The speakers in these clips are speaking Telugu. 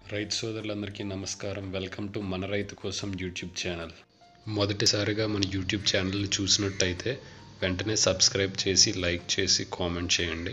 రైతు సోదరులందరికీ నమస్కారం వెల్కమ్ టు మన రైతు కోసం యూట్యూబ్ ఛానల్ మొదటిసారిగా మన యూట్యూబ్ ఛానల్ని చూసినట్టయితే వెంటనే సబ్స్క్రైబ్ చేసి లైక్ చేసి కామెంట్ చేయండి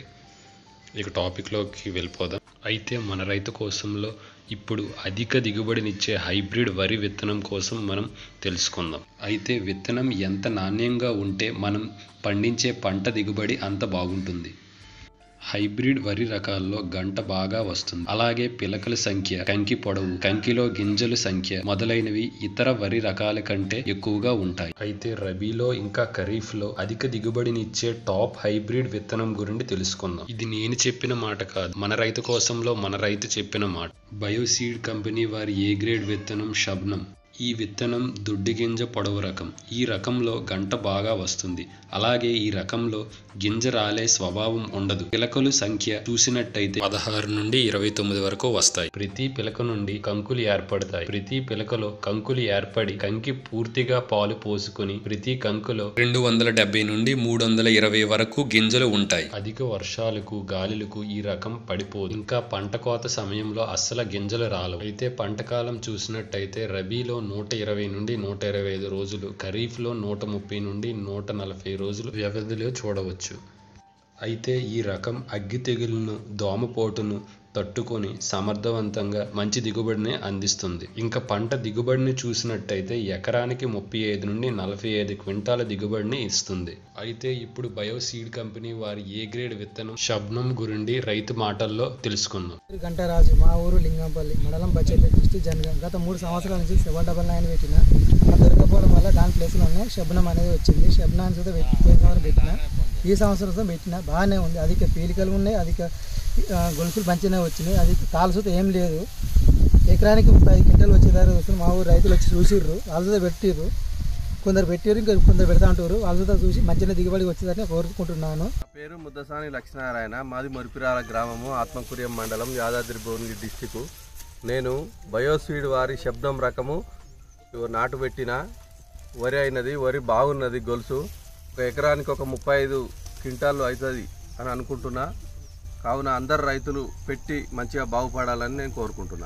ఇక టాపిక్లోకి వెళ్ళిపోదాం అయితే మన రైతు కోసంలో ఇప్పుడు అధిక దిగుబడినిచ్చే హైబ్రిడ్ వరి విత్తనం కోసం మనం తెలుసుకుందాం అయితే విత్తనం ఎంత నాణ్యంగా ఉంటే మనం పండించే పంట దిగుబడి అంత బాగుంటుంది హైబ్రిడ్ వరి రకాల్లో గంట బాగా వస్తుంది అలాగే పిలకల సంఖ్య కంకి పొడవు కంకిలో గింజల సంఖ్య మొదలైనవి ఇతర వరి రకాల కంటే ఎక్కువగా ఉంటాయి అయితే రబీలో ఇంకా ఖరీఫ్ లో అధిక దిగుబడినిచ్చే టాప్ హైబ్రిడ్ విత్తనం గురించి తెలుసుకుందాం ఇది నేను చెప్పిన మాట కాదు మన రైతు కోసంలో మన రైతు చెప్పిన మాట బయోసీడ్ కంపెనీ వారి ఏ గ్రేడ్ విత్తనం షబ్నం ఈ విత్తనం దొడ్డి గింజ పొడవు రకం ఈ రకంలో గంట బాగా వస్తుంది అలాగే ఈ రకంలో గింజ రాలే స్వభావం ఉండదు పిలకలు సంఖ్య చూసినట్టయితే పదహారు నుండి ఇరవై తొమ్మిది వరకు వస్తాయి ప్రతి పిలక నుండి కంకులు ఏర్పడతాయి ప్రతి పిలకలో కంకులు ఏర్పడి కంకి పూర్తిగా పాలు పోసుకుని ప్రతి కంకులో రెండు వందల డెబ్బై నుండి మూడు వందల ఇరవై వరకు గింజలు ఉంటాయి అధిక వర్షాలకు గాలులకు ఈ రకం పడిపోదు ఇంకా పంట కోత సమయంలో అస్సలు గింజలు రాలవు అయితే పంట కాలం చూసినట్టయితే రబీలో నూట ఇరవై నుండి నూట ఇరవై ఐదు రోజులు ఖరీఫ్లో నూట ముప్పై నుండి నూట నలభై రోజులు వ్యవధిలో చూడవచ్చు అయితే ఈ రకం అగ్గి తెగులును దోమపోటును తట్టుకొని సమర్థవంతంగా మంచి దిగుబడిని అందిస్తుంది ఇంకా పంట దిగుబడిని చూసినట్టయితే ఎకరానికి ముప్పై ఐదు నుండి నలభై ఐదు క్వింటాల దిగుబడిని ఇస్తుంది అయితే ఇప్పుడు బయోసీడ్ కంపెనీ వారి ఏ గ్రేడ్ విత్తనం శబ్నం గురించి రైతు మాటల్లో తెలుసుకుందాం గంటరాజు మా ఊరు లింగంపల్లి మండలం బచ్చపల్లి డిస్టిక్ జనగాం గత మూడు సంవత్సరాల నుంచి సెవెన్ డబల్ నైన్ పెట్టిన ఆ దొరకపోవడం వల్ల దాని ప్లేస్లోనే శబ్నం అనేది వచ్చింది శబ్నాన్ని చూస్తే పెట్టి పోయిన సంవత్సరం పెట్టిన ఈ సంవత్సరంతో పెట్టిన బాగానే ఉంది అధిక పీలికలు ఉన్నాయి అధిక ఆ, గొలుసులు మంచిగానే వచ్చినాయి అది తాళ్ళు చూస్తే ఏం లేదు ఎకరానికి ముప్పై ఐదు క్వింటలు వచ్చేదారు చూస్తే మా ఊరు రైతులు వచ్చి చూసిర్రు వాళ్ళతో పెట్టిర్రు కొందరు పెట్టారు ఇంకా కొందరు పెడతా ఉంటారు వాళ్ళతో చూసి మంచిగా దిగుబడి వచ్చేదని కోరుకుంటున్నాను నా పేరు ముద్దసాని లక్ష్మీనారాయణ మాది మరిపిరాల గ్రామము ఆత్మకూర్యం మండలం యాదాద్రి భువనగిరి డిస్టిక్ నేను బయోస్వీడ్ వారి శబ్దం రకము ఇగో నాటు పెట్టిన వరి అయినది వరి బాగున్నది గొలుసు ఒక ఎకరానికి ఒక ముప్పై ఐదు క్వింటాలు అవుతుంది అని అనుకుంటున్నా కావున అందరు రైతులు పెట్టి మంచిగా బాగుపడాలని నేను కోరుకుంటున్నా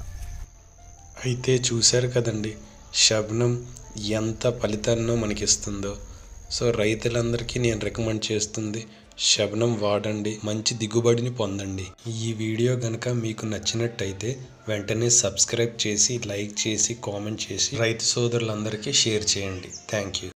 అయితే చూశారు కదండి శబ్నం ఎంత ఫలితాన్నో మనకిస్తుందో సో రైతులందరికీ నేను రికమెండ్ చేస్తుంది శబనం వాడండి మంచి దిగుబడిని పొందండి ఈ వీడియో కనుక మీకు నచ్చినట్టయితే వెంటనే సబ్స్క్రైబ్ చేసి లైక్ చేసి కామెంట్ చేసి రైతు సోదరులందరికీ షేర్ చేయండి థ్యాంక్ యూ